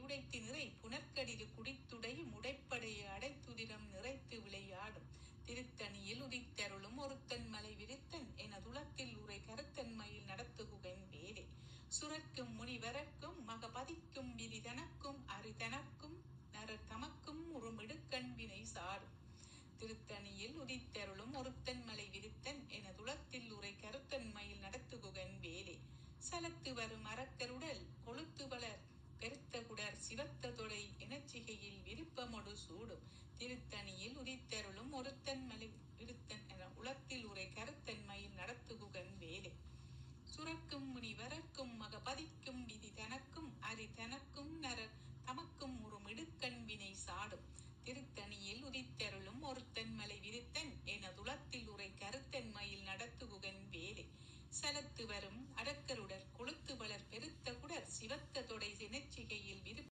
உடைத்து நிறை புனற்கடிது குடித்துடை முடைப்படைய அடைத்துதிரம் நிறைத்து விளையாடும் திருத்தணியில் உதித்தருளும் ஒருத்தன் மலை விரித்தன் என துளத்தில் உரை கருத்தன்மையில் நடத்துகுகன் வேலை சுரக்கும் முனிவரக்கும் மகபதிக்கும் விரிதனக்கும் அரிதனக்கும் நர தமக்கும் உருமிடுக்கண் வினை சாரும் திருத்தணியில் உதித்தருளும் ஒருத்தன் மலை விரித்தன் என துளத்தில் உரை கருத்தன்மையில் நடத்துகுகன் வேலை சலத்து வரும் அரக்கருடல் கொளுத்து வளர் பெருத்த குடர் சிவத்த தொடை எனச்சிகையில் விருப்பமொடு சூடும் திருத்தணியில் உதித்தருளும் ஒருத்தன் மலை விருத்தன் என உளத்தில் உரை கருத்தன்மையில் நடத்துகுகன் வேலை சுரக்கும் முனிவரக்கும் மகபதிக்கும் விதி தனக்கும் அரி தனக்கும்